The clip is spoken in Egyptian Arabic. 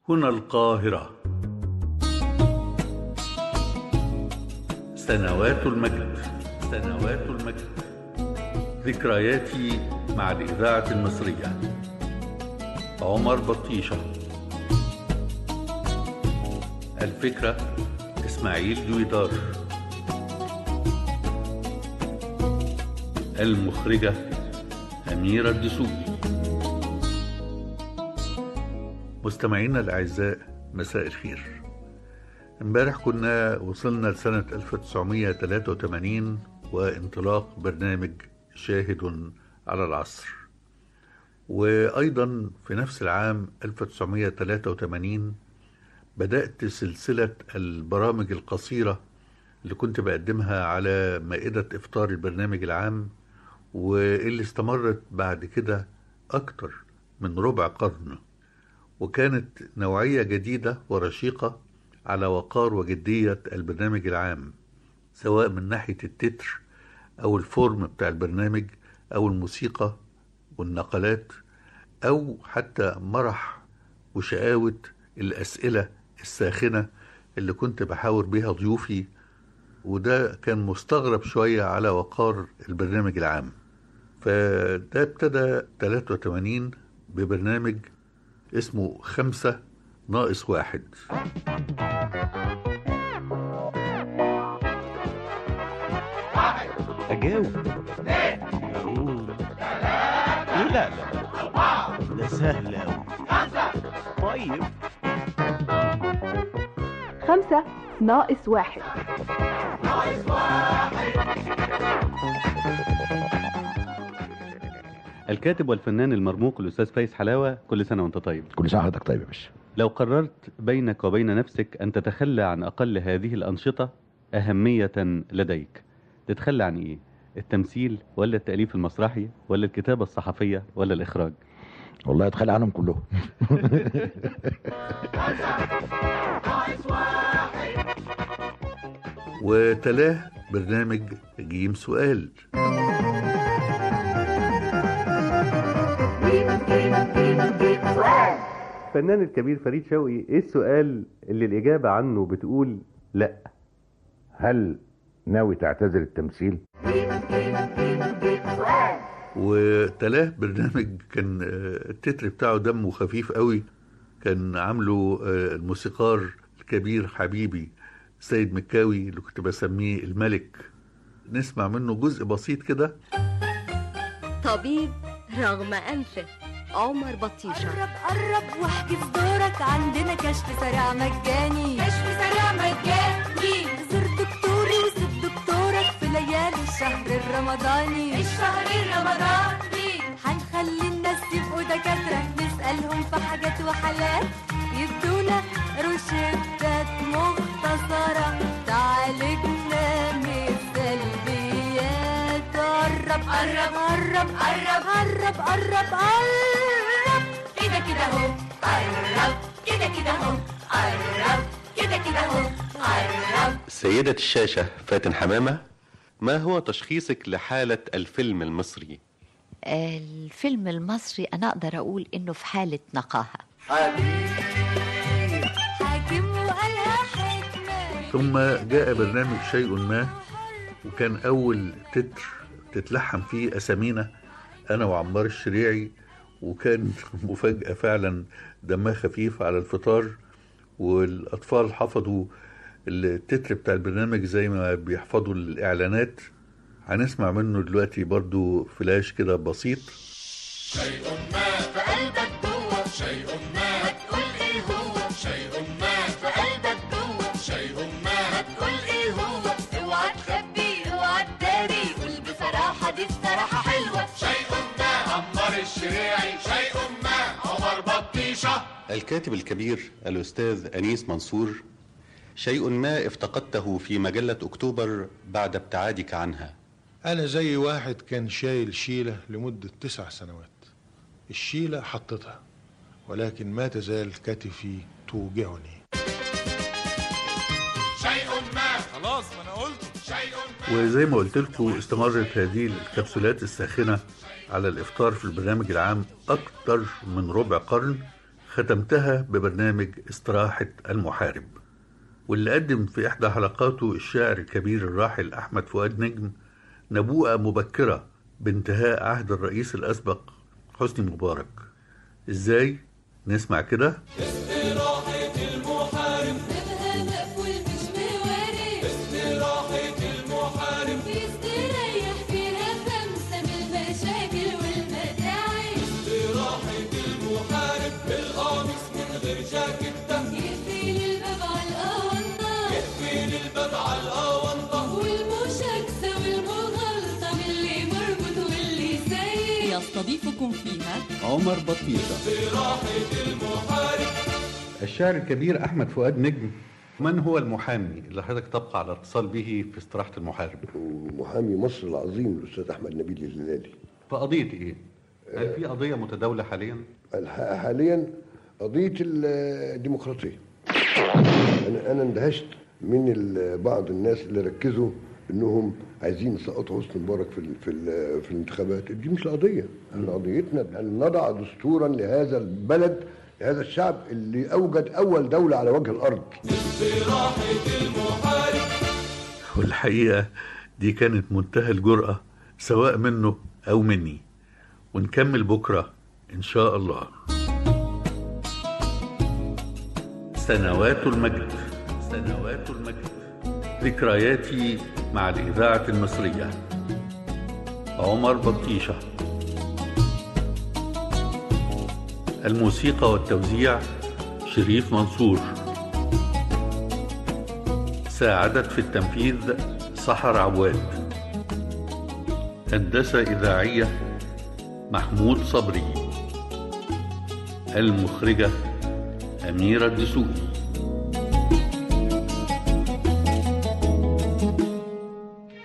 هنا القاهرة سنوات المجد سنوات المجد ذكرياتي مع الإذاعة المصرية عمر بطيشة الفكرة إسماعيل دويدار المخرجة أميرة الدسوقي مستمعينا الأعزاء مساء الخير امبارح كنا وصلنا لسنة 1983 وانطلاق برنامج شاهد على العصر وأيضا في نفس العام 1983 بدأت سلسلة البرامج القصيرة اللي كنت بقدمها على مائدة إفطار البرنامج العام واللي استمرت بعد كده أكتر من ربع قرن وكانت نوعية جديدة ورشيقة على وقار وجدية البرنامج العام سواء من ناحية التتر أو الفورم بتاع البرنامج أو الموسيقى والنقلات أو حتى مرح وشقاوة الأسئلة الساخنة اللي كنت بحاور بيها ضيوفي وده كان مستغرب شوية على وقار البرنامج العام فده ابتدى 83 ببرنامج اسمه خمسة ناقص واحد أجاوب أقول لا لا ده سهل أوي طيب خمسة ناقص واحد الكاتب والفنان المرموق الأستاذ فايز حلاوة كل سنة وأنت طيب كل سنه حضرتك طيب يا باشا لو قررت بينك وبين نفسك أن تتخلى عن أقل هذه الأنشطة أهمية لديك تتخلى عن إيه؟ التمثيل ولا التأليف المسرحي ولا الكتابة الصحفية ولا الإخراج والله اتخلى عنهم كلهم وتلاه برنامج جيم سؤال الفنان الكبير فريد شوقي إيه السؤال اللي الإجابة عنه بتقول لا هل ناوي تعتزل التمثيل؟ وتلاه برنامج كان آه، التتر بتاعه دمه خفيف قوي كان عامله آه، الموسيقار الكبير حبيبي سيد مكاوي اللي كنت بسميه الملك نسمع منه جزء بسيط كده طبيب رغم أنفه عمر بطيشة قرب قرب واحجز دورك عندنا كشف سريع مجاني كشف سريع مجاني زر دكتوري وسيب دكتورك في ليالي الشهر الرمضاني الشهر الرمضاني هنخلي الناس يبقوا دكاترة نسألهم في حاجات وحالات يدونا روشتات مختصرة تعالجنا من السلبيات قرب قرب قرب قرب قرب قرب قرب كده كده اهو قرب كده كده اهو قرب كده كده اهو قرب سيدة الشاشة فاتن حمامة ما هو تشخيصك لحالة الفيلم المصري؟ الفيلم المصري أنا أقدر أقول إنه في حالة نقاهة حاكم وقالها حكمة ثم جاء برنامج شيء ما وكان أول تتر تتلحم فيه أسامينا أنا وعمار الشريعي وكان مفاجأة فعلا دمها خفيف على الفطار والأطفال حفظوا التتر بتاع البرنامج زي ما بيحفظوا الإعلانات هنسمع منه دلوقتي برضو فلاش كده بسيط في قلبك جوه شيء ما هتقول ايه هو شيء ما في قلبك جوه شيء ما هتقول ايه هو اوعى تخبي اوعى تداري قول بصراحة دي الصراحة حلوة شيء ما عمار الشريعي شيء ما عمر بطيشة الكاتب الكبير الأستاذ أنيس منصور شيء ما افتقدته في مجلة أكتوبر بعد ابتعادك عنها أنا زي واحد كان شايل شيلة لمدة تسع سنوات الشيلة حطتها ولكن ما تزال كتفي توجعني شيء ما خلاص ما انا قلت شيء وزي ما قلت لكم استمرت هذه الكبسولات الساخنة على الإفطار في البرنامج العام أكثر من ربع قرن ختمتها ببرنامج استراحة المحارب واللي قدم في إحدى حلقاته الشاعر الكبير الراحل أحمد فؤاد نجم نبوءة مبكرة بانتهاء عهد الرئيس الأسبق حسني مبارك إزاي؟ نسمع كده استراحة المحارب بابها مقفول مش موارد استراحة المحارب يستريح فيها خمسة من المشاكل والمتاعب استراحة المحارب بالقميص من غير جاكيتة يقفل الباب على الأونطة يقفل الباب على الأونطة والمشاكسة والمغالطة من اللي مربوط واللي سايق يستضيفكم فيها عمر بطيشة استراحة المحارب الشاعر الكبير أحمد فؤاد نجم من هو المحامي اللي حضرتك تبقى على اتصال به في استراحة المحارب؟ محامي مصر العظيم الاستاذ احمد نبيل الهلالي في قضية إيه؟ هل في قضية متداولة حاليا؟ الح- حاليا قضيه الديمقراطيه انا انا اندهشت من ال- بعض الناس اللي ركزوا انهم عايزين يسقطوا حسني مبارك في ال- في ال- في الانتخابات دي مش القضيه احنا قضيتنا ان نضع دستورا لهذا البلد لهذا الشعب اللي اوجد اول دوله على وجه الارض استراحة المحارب والحقيقة دي كانت منتهى الجرأة سواء منه أو مني ونكمل بكرة إن شاء الله سنوات المجد سنوات المجد ذكرياتي مع الإذاعة المصرية عمر بطيشة الموسيقى والتوزيع شريف منصور ساعدت في التنفيذ سحر عواد هندسة إذاعية محمود صبري المخرجة أميرة الدسوقي